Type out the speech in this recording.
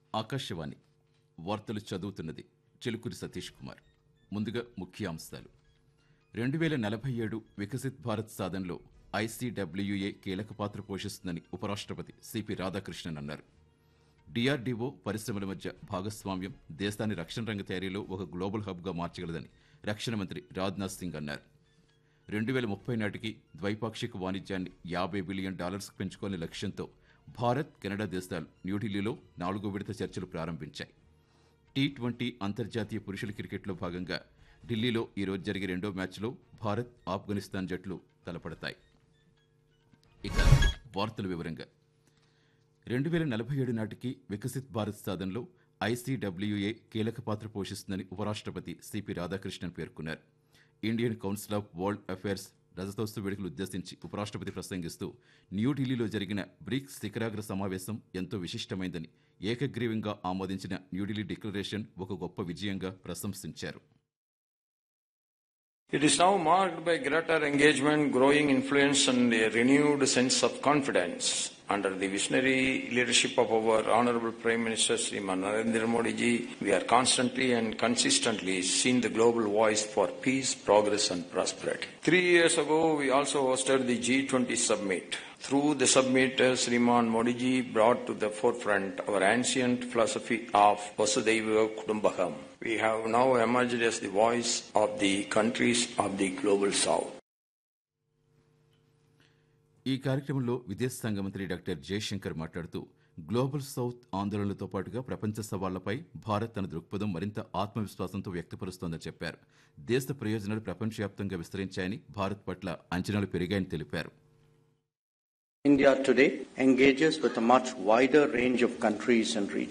ఆకాశవాణి వార్తలు చదువుతున్నది చిలుకూరి సతీష్ కుమార్ ముందుగా ముఖ్యాంశాలు రెండు వేల నలభై ఏడు వికసిత్ భారత్ సాధనలో ఐసీడబ్ల్యూఏ కీలక పాత్ర పోషిస్తుందని ఉపరాష్ట్రపతి సిపి రాధాకృష్ణన్ అన్నారు డిఆర్డీఓ పరిశ్రమల మధ్య భాగస్వామ్యం దేశాన్ని రక్షణ రంగ తయారీలో ఒక గ్లోబల్ హబ్గా మార్చగలదని రక్షణ మంత్రి రాజ్నాథ్ సింగ్ అన్నారు రెండు వేల ముప్పై నాటికి ద్వైపాక్షిక వాణిజ్యాన్ని యాభై బిలియన్ డాలర్స్కు పెంచుకోని లక్ష్యంతో భారత్ కెనడా దేశాలు న్యూఢిల్లీలో నాలుగో విడత చర్చలు ప్రారంభించాయి టీ ట్వంటీ అంతర్జాతీయ పురుషుల క్రికెట్లో భాగంగా ఢిల్లీలో ఈరోజు జరిగే రెండో మ్యాచ్లో భారత్ ఆఫ్ఘనిస్తాన్ జట్లు తలపడతాయి ఇక వార్తల వివరంగా రెండు వేల నలభై ఏడు నాటికి వికసిత్ భారత్ సాధనలో ఐసీడబ్ల్యూఏ కీలక పాత్ర పోషిస్తుందని ఉపరాష్ట్రపతి సిపి రాధాకృష్ణన్ పేర్కొన్నారు Indian council of world affairs రజతోత్సవ వేడుకలు ఉద్దేశించి ఉపరాష్ట్రపతి ప్రసంగిస్తూ న్యూఢిల్లీలో జరిగిన బ్రిక్స్ శిఖరాగ్ర సమావేశం ఎంతో విశిష్టమైందని ఏకగ్రీవంగా ఆమోదించిన న్యూఢిల్లీ డిక్లరేషన్ ఒక గొప్ప విజయంగా ప్రశంసించారు It is now marked by greater engagement, growing influence, and a renewed sense of confidence. Under the visionary leadership of our Honorable Prime Minister Sriman Narendra Modi ji, we are constantly and consistently seeing the global voice for peace, progress, and prosperity. Three years ago, we also hosted the G20 summit. Through the summit, uh, Sriman Modi ji brought to the forefront our ancient philosophy of Vasudhaiva Kutumbakam. We have now emerged as the voice of the countries of the global south. ఈ కార్యక్రమంలో విదేశాంగ మంత్రి doctor Jayashankar మాట్లాడుతూ global south ఆందోళనలతో పాటుగా ప్రపంచ సవాళ్లపై భారత్ తన దృక్పథం మరింత ఆత్మవిశ్వాసంతో వ్యక్తపరుస్తోందని చెప్పారు దేశ ప్రయోజనాలు ప్రపంచవ్యాప్తంగా విస్తరించాయని భారత్ పట్ల అంచనాలు పెరిగాయని తెలిపారు India today engages with a much wider range of countries and regions.